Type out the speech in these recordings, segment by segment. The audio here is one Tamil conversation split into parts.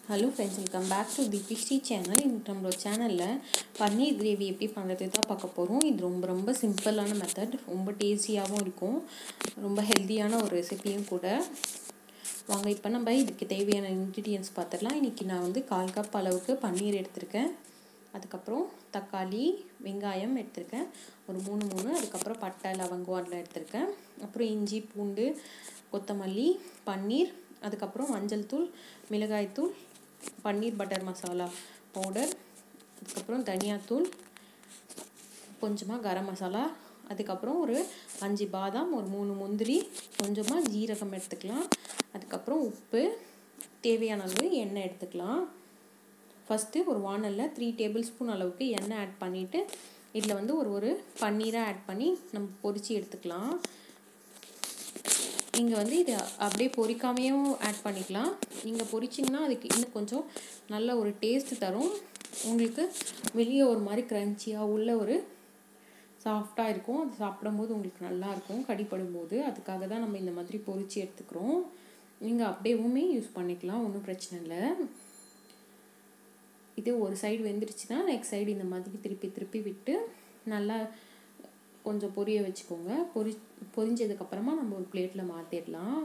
hello friends welcome back to the பிஸ்டி சேனல் இன்னைக்கு நம்மளோட சேனலில் பன்னீர் கிரேவி எப்படி பண்ணுறது தான் பார்க்க போகிறோம் இது ரொம்ப ரொம்ப சிம்பிளான மெத்தட் ரொம்ப டேஸ்டியாகவும் இருக்கும் ரொம்ப ஹெல்த்தியான ஒரு ரெசிபியும் கூட வாங்க இப்போ நம்ம இதுக்கு தேவையான இன்க்ரீடியன்ஸ் பார்த்துடலாம் இன்றைக்கி நான் வந்து கால் கப் அளவுக்கு பன்னீர் எடுத்திருக்கேன் அதுக்கப்புறம் தக்காளி வெங்காயம் எடுத்திருக்கேன் ஒரு மூணு மூணு அதுக்கப்புறம் பட்டை லவங்கம் அதெல்லாம் எடுத்திருக்கேன் அப்புறம் இஞ்சி பூண்டு கொத்தமல்லி பன்னீர் அதுக்கப்புறம் மஞ்சள் தூள் மிளகாய்த்தூள் பன்னீர் பட்டர் மசாலா பவுடர் அதுக்கப்புறம் தனியாத்தூள் கொஞ்சமாக கரம் மசாலா அதுக்கப்புறம் ஒரு அஞ்சு பாதாம் ஒரு மூணு முந்திரி கொஞ்சமாக ஜீரகம் எடுத்துக்கலாம் அதுக்கப்புறம் உப்பு தேவையான அளவு எண்ணெய் எடுத்துக்கலாம் ஃபஸ்ட்டு ஒரு வானலில் த்ரீ டேபிள் ஸ்பூன் அளவுக்கு எண்ணெய் ஆட் பண்ணிவிட்டு இதில் வந்து ஒரு ஒரு பன்னீராக ஆட் பண்ணி நம்ம பொரித்து எடுத்துக்கலாம் நீங்கள் வந்து இதை அப்படியே பொரிக்காமையும் ஆட் பண்ணிக்கலாம் நீங்கள் பொரிச்சிங்கன்னா அதுக்கு இன்னும் கொஞ்சம் நல்ல ஒரு டேஸ்ட்டு தரும் உங்களுக்கு வெளியே ஒரு மாதிரி க்ரன்ச்சியாக உள்ள ஒரு சாஃப்டாக இருக்கும் அது சாப்பிடும்போது உங்களுக்கு நல்லாயிருக்கும் கடிப்படும் போது அதுக்காக தான் நம்ம இந்த மாதிரி பொரித்து எடுத்துக்கிறோம் நீங்கள் அப்படியேவுமே யூஸ் பண்ணிக்கலாம் ஒன்றும் பிரச்சனை இல்லை இது ஒரு சைடு வெந்துருச்சுன்னா நெக்ஸ்ட் சைடு இந்த மாதிரி திருப்பி திருப்பி விட்டு நல்லா கொஞ்சம் பொரிய வச்சுக்கோங்க பொரி பொரிஞ்சதுக்கப்புறமா நம்ம ஒரு பிளேட்டில் மாற்றிடலாம்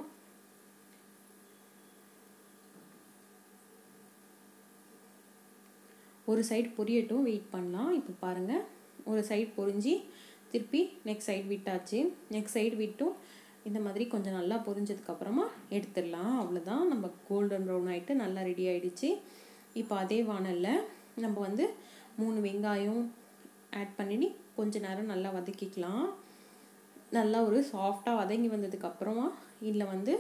ஒரு சைடு பொரியட்டும் வெயிட் பண்ணலாம் இப்போ பாருங்கள் ஒரு சைடு பொரிஞ்சு திருப்பி நெக்ஸ்ட் சைடு விட்டாச்சு நெக்ஸ்ட் சைடு விட்டும் இந்த மாதிரி கொஞ்சம் நல்லா பொரிஞ்சதுக்கப்புறமா எடுத்துடலாம் அவ்வளோதான் நம்ம கோல்டன் ப்ரௌன் ஆகிட்டு நல்லா ரெடி ஆகிடுச்சு இப்போ அதே வானலில் நம்ம வந்து மூணு வெங்காயம் ஆட் பண்ணி கொஞ்ச நேரம் நல்லா வதக்கிக்கலாம் நல்லா ஒரு சாஃப்டாக வதங்கி வந்ததுக்கப்புறமா இதில் வந்து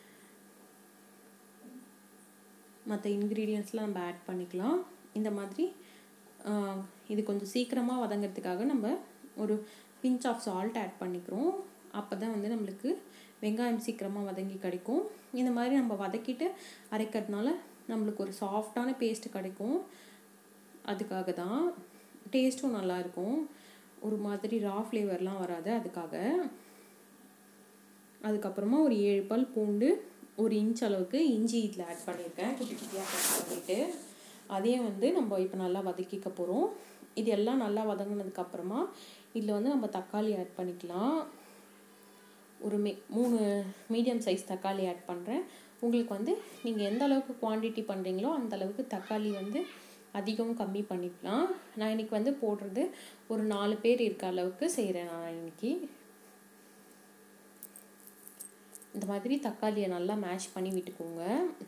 மற்ற இன்க்ரீடியன்ஸ்லாம் நம்ம ஆட் பண்ணிக்கலாம் இந்த மாதிரி இது கொஞ்சம் சீக்கிரமாக வதங்கிறதுக்காக நம்ம ஒரு பிஞ்ச் ஆஃப் சால்ட் ஆட் பண்ணிக்கிறோம் அப்போ தான் வந்து நம்மளுக்கு வெங்காயம் சீக்கிரமாக வதங்கி கிடைக்கும் இந்த மாதிரி நம்ம வதக்கிட்டு அரைக்கிறதுனால நம்மளுக்கு ஒரு சாஃப்டான பேஸ்ட்டு கிடைக்கும் அதுக்காக தான் டேஸ்ட்டும் நல்லாயிருக்கும் ஒரு மாதிரி ரா ஃப்ளேவர்லாம் வராது அதுக்காக அதுக்கப்புறமா ஒரு ஏழு பல் பூண்டு ஒரு இன்ச் அளவுக்கு இஞ்சி இதில் ஆட் பண்ணியிருக்கேன் குட்டி குட்டியாக கட் பண்ணிவிட்டு அதையும் வந்து நம்ம இப்போ நல்லா வதக்கிக்க போகிறோம் இது எல்லாம் நல்லா வதங்கினதுக்கப்புறமா இதில் வந்து நம்ம தக்காளி ஆட் பண்ணிக்கலாம் ஒரு மே மூணு மீடியம் சைஸ் தக்காளி ஆட் பண்ணுறேன் உங்களுக்கு வந்து நீங்கள் எந்த அளவுக்கு குவான்டிட்டி பண்ணுறீங்களோ அந்த அளவுக்கு தக்காளி வந்து அதிகம் கம்மி பண்ணிக்கலாம் நான் இன்றைக்கி வந்து போடுறது ஒரு நாலு பேர் இருக்க அளவுக்கு செய்கிறேன் நான் இன்றைக்கி இந்த மாதிரி தக்காளியை நல்லா மேஷ் பண்ணி விட்டுக்கோங்க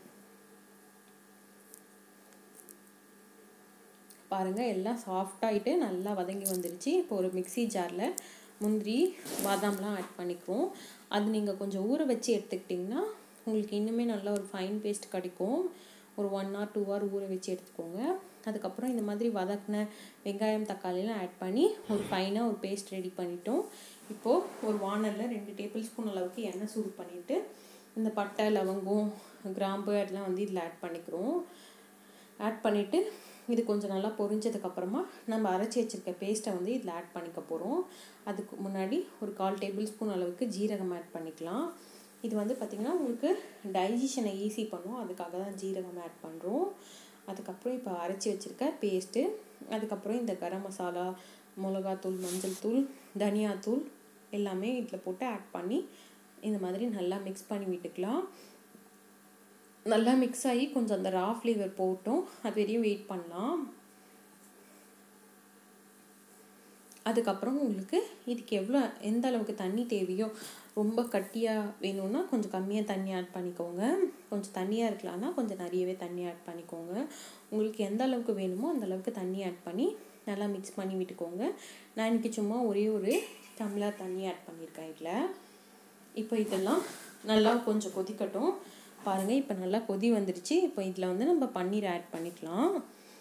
பாருங்கள் எல்லாம் சாஃப்டாகிட்டு நல்லா வதங்கி வந்துருச்சு இப்போ ஒரு மிக்சி ஜாரில் முந்திரி பாதாம்லாம் ஆட் பண்ணிக்கிறோம் அது நீங்கள் கொஞ்சம் ஊற வச்சு எடுத்துக்கிட்டிங்கன்னா உங்களுக்கு இன்னுமே நல்ல ஒரு ஃபைன் பேஸ்ட் கிடைக்கும் ஒரு ஒன் ஆர் டூ ஹவர் ஊற வச்சு எடுத்துக்கோங்க அதுக்கப்புறம் இந்த மாதிரி வதக்கின வெங்காயம் தக்காளிலாம் ஆட் பண்ணி ஒரு ஃபைனாக ஒரு பேஸ்ட் ரெடி பண்ணிட்டோம் இப்போது ஒரு வானலில் ரெண்டு டேபிள் ஸ்பூன் அளவுக்கு எண்ணெய் சூடு பண்ணிவிட்டு இந்த பட்டை லவங்கம் கிராம்பு அதெல்லாம் வந்து இதில் ஆட் பண்ணிக்கிறோம் ஆட் பண்ணிவிட்டு இது கொஞ்சம் நல்லா பொரிஞ்சதுக்கப்புறமா நம்ம அரைச்சி வச்சுருக்க பேஸ்ட்டை வந்து இதில் ஆட் பண்ணிக்க போகிறோம் அதுக்கு முன்னாடி ஒரு கால் டேபிள் ஸ்பூன் அளவுக்கு ஜீரகம் ஆட் பண்ணிக்கலாம் இது வந்து பார்த்திங்கன்னா உங்களுக்கு டைஜஷனை ஈஸி பண்ணும் அதுக்காக தான் ஜீரகம் ஆட் பண்ணுறோம் அதுக்கப்புறம் இப்போ அரைச்சி வச்சுருக்க பேஸ்ட்டு அதுக்கப்புறம் இந்த கரம் மசாலா மிளகாத்தூள் மஞ்சள் தூள் தனியாத்தூள் எல்லாமே இதில் போட்டு ஆட் பண்ணி இந்த மாதிரி நல்லா மிக்ஸ் பண்ணி விட்டுக்கலாம் நல்லா மிக்ஸ் ஆகி கொஞ்சம் அந்த ரா ஃப்ளேவர் போட்டோம் அது வரையும் வெயிட் பண்ணலாம் அதுக்கப்புறம் உங்களுக்கு இதுக்கு எவ்வளோ எந்த அளவுக்கு தண்ணி தேவையோ ரொம்ப கட்டியாக வேணும்னா கொஞ்சம் கம்மியாக தண்ணி ஆட் பண்ணிக்கோங்க கொஞ்சம் தண்ணியாக இருக்கலாம்னா கொஞ்சம் நிறையவே தண்ணி ஆட் பண்ணிக்கோங்க உங்களுக்கு எந்த அளவுக்கு வேணுமோ அந்த அளவுக்கு தண்ணி ஆட் பண்ணி நல்லா மிக்ஸ் பண்ணி விட்டுக்கோங்க நான் இன்றைக்கி சும்மா ஒரே ஒரு டம்ளர் தண்ணி ஆட் பண்ணியிருக்கேன் இதில் இப்போ இதெல்லாம் நல்லா கொஞ்சம் கொதிக்கட்டும் பாருங்கள் இப்போ நல்லா கொதி வந்துருச்சு இப்போ இதில் வந்து நம்ம பன்னீர் ஆட் பண்ணிக்கலாம்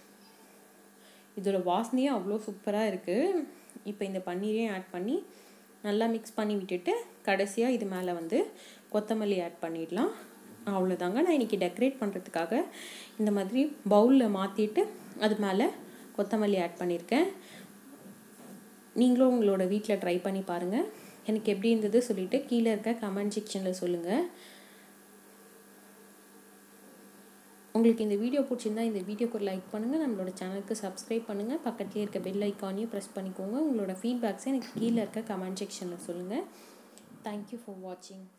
இதோட வாசனையே அவ்வளோ சூப்பராக இருக்குது இப்போ இந்த பன்னீரையும் ஆட் பண்ணி நல்லா மிக்ஸ் பண்ணி விட்டுட்டு கடைசியாக இது மேலே வந்து கொத்தமல்லி ஆட் பண்ணிடலாம் அவ்வளோதாங்க நான் இன்றைக்கி டெக்கரேட் பண்ணுறதுக்காக இந்த மாதிரி பவுலில் மாற்றிட்டு அது மேலே கொத்தமல்லி ஆட் பண்ணியிருக்கேன் நீங்களும் உங்களோட வீட்டில் ட்ரை பண்ணி பாருங்கள் எனக்கு எப்படி இருந்தது சொல்லிவிட்டு கீழே இருக்க கமெண்ட் செக்ஷனில் சொல்லுங்கள் உங்களுக்கு இந்த வீடியோ பிடிச்சிருந்தா இந்த வீடியோக்கு ஒரு லைக் பண்ணுங்கள் நம்மளோட சேனலுக்கு சப்ஸ்கிரைப் பண்ணுங்கள் பக்கத்துலேயே இருக்க பெல் ஐக்கானையும் ப்ரெஸ் பண்ணிக்கோங்க உங்களோட ஃபீட்பேக்ஸை எனக்கு கீழே இருக்க கமெண்ட் செக்ஷனில் சொல்லுங்கள் தேங்க்யூ ஃபார் வாட்சிங்